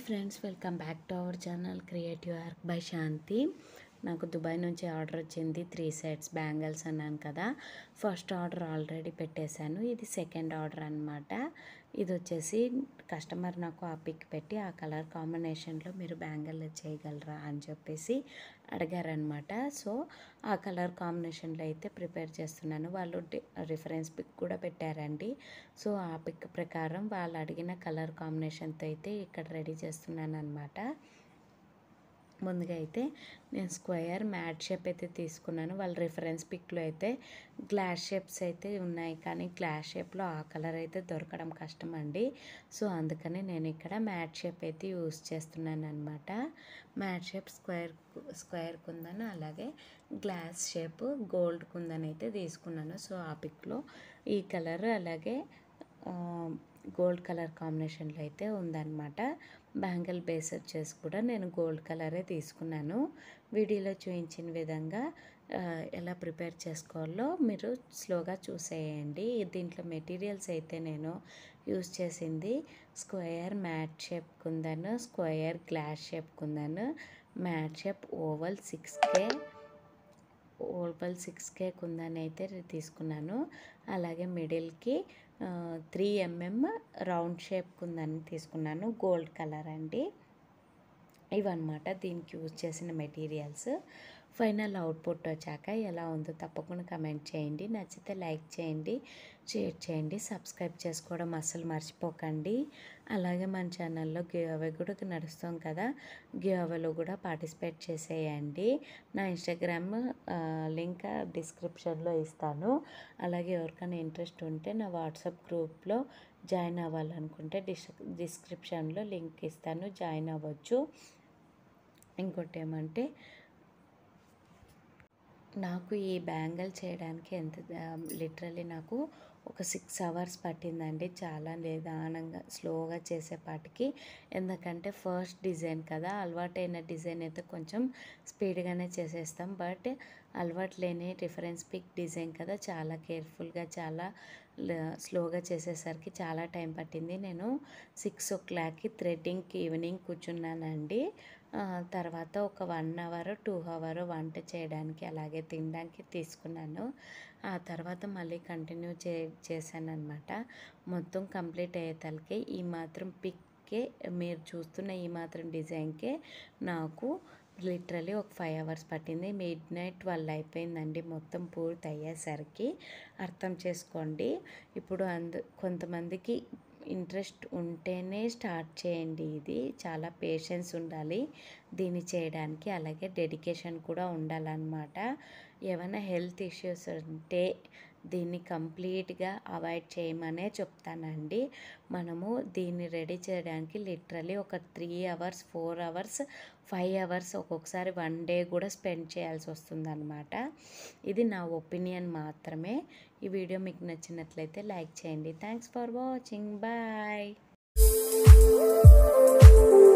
friends welcome back to our channel creative arc by Shanti నాకు Dubai నుంచి order వచ్చింది three sets bangles అన్నాను కదా ఫస్ట్ ఆర్డర్ ఆల్రెడీ పెట్టేశాను ఇది సెకండ్ ఆర్డర్ అనమాట ఇది వచ్చేసి కస్టమర్ నాకు ఆ పిక్ పెట్టి ఆ కలర్ కాంబినేషన్లో మీరు బ్యాంగిల్ చేయగలరా అని చెప్పేసి అడిగారనమాట సో ఆ కలర్ కాంబినేషన్లో అయితే ప్రిపేర్ చేస్తున్నాను వాళ్ళు రిఫరెన్స్ పిక్ కూడా పెట్టారండి సో ఆ పిక్ ప్రకారం వాళ్ళు అడిగిన కలర్ కాంబినేషన్తో అయితే ఇక్కడ రెడీ చేస్తున్నాను అనమాట ముందుగా అయితే నేను స్క్వేర్ మ్యాట్ షేప్ అయితే తీసుకున్నాను వాళ్ళ రిఫరెన్స్ పిక్లో అయితే గ్లాస్ షేప్స్ అయితే ఉన్నాయి కానీ గ్లాస్ షేప్లో ఆ కలర్ అయితే దొరకడం కష్టం అండి సో అందుకని నేను ఇక్కడ మ్యాట్ షేప్ అయితే యూస్ చేస్తున్నాను అనమాట మ్యాట్ షేప్ స్క్వేర్ స్క్వేర్ కుందను అలాగే గ్లాస్ షేప్ గోల్డ్ కుందని అయితే తీసుకున్నాను సో ఆ పిక్లో ఈ కలర్ అలాగే గోల్డ్ కలర్ కాంబినేషన్లో అయితే ఉందన్నమాట బ్యాంగిల్ బేస్ వచ్చేసి కూడా నేను గోల్డ్ కలరే తీసుకున్నాను వీడియోలో చూపించిన విధంగా ఎలా ప్రిపేర్ చేసుకోవాలో మీరు స్లోగా చూసేయండి దీంట్లో మెటీరియల్స్ అయితే నేను యూస్ చేసింది స్క్వేర్ మ్యాట్ షేప్ కుందను స్క్వేర్ గ్లాస్ షేప్ కుందను mat shape oval six K oval six K కుందని అయితే తీసుకున్నాను అలాగే మిడిల్కి త్రీ ఎంఎం రౌండ్ షేప్ కుందని తీసుకున్నాను గోల్డ్ కలర్ అండి ఇవన్నమాట దీనికి యూజ్ చేసిన మెటీరియల్స్ ఫైనల్ అవుట్పుట్ వచ్చాక ఎలా ఉందో తప్పకుండా కమెంట్ చేయండి నచ్చితే లైక్ చేయండి షేర్ చేయండి సబ్స్క్రైబ్ చేసుకోవడం అస్సలు మర్చిపోకండి అలాగే మన ఛానల్లో గివ్ అవే కూడా నడుస్తాం కదా గివ్ అవేలో కూడా పార్టిసిపేట్ చేసేయండి నా ఇన్స్టాగ్రామ్ లింక్ డిస్క్రిప్షన్లో ఇస్తాను అలాగే ఎవరికైనా ఇంట్రెస్ట్ ఉంటే నా వాట్సాప్ గ్రూప్లో జాయిన్ అవ్వాలనుకుంటే డిస్ డిస్క్రిప్షన్లో లింక్ ఇస్తాను జాయిన్ అవ్వచ్చు ఇంకోటి ఏమంటే నాకు ఈ బ్యాంగిల్ చేయడానికి ఎంత లిటరలీ నాకు ఒక సిక్స్ అవర్స్ పట్టిందండి చాలా నిదానంగా స్లోగా చేసేపాటికి ఎందుకంటే ఫస్ట్ డిజైన్ కదా అలవాటైన డిజైన్ అయితే కొంచెం స్పీడ్గానే చేసేస్తాం బట్ అలవాటు లేని రిఫరెన్స్ పిక్ డిజైన్ కదా చాలా కేర్ఫుల్గా చాలా స్లోగా చేసేసరికి చాలా టైం పట్టింది నేను సిక్స్ ఓ క్లాక్కి థ్రెడ్డింగ్కి ఈవినింగ్ కూర్చున్నానండి తర్వాత ఒక వన్ అవర్ టూ అవర్ వంట చేయడానికి అలాగే తినడానికి తీసుకున్నాను ఆ తర్వాత మళ్ళీ కంటిన్యూ చే చేశాను అనమాట మొత్తం కంప్లీట్ అయ్యేతలకి ఈ మాత్రం పిక్కే మీరు చూస్తున్న ఈ మాత్రం డిజైన్కే నాకు లిటరలీ ఒక ఫైవ్ అవర్స్ పట్టింది మిడ్ నైట్ ట్వెల్వ్ అయిపోయిందండి మొత్తం పూర్తి అయ్యేసరికి అర్థం చేసుకోండి ఇప్పుడు అందు కొంతమందికి ఇంట్రెస్ట్ ఉంటేనే స్టార్ట్ చేయండి ఇది చాలా పేషెన్స్ ఉండాలి దీన్ని చేయడానికి అలాగే డెడికేషన్ కూడా ఉండాలన్నమాట ఏమైనా హెల్త్ ఇష్యూస్ ఉంటే దీన్ని కంప్లీట్గా అవాయిడ్ చేయమనే చెప్తానండి మనము దీన్ని రెడీ చేయడానికి లిటరలీ ఒక three hours four hours five hours ఒక్కొక్కసారి వన్ డే కూడా స్పెండ్ చేయాల్సి వస్తుందన్నమాట ఇది నా ఒపీనియన్ మాత్రమే ఈ వీడియో మీకు నచ్చినట్లయితే లైక్ చేయండి థ్యాంక్స్ ఫర్ వాచింగ్ బాయ్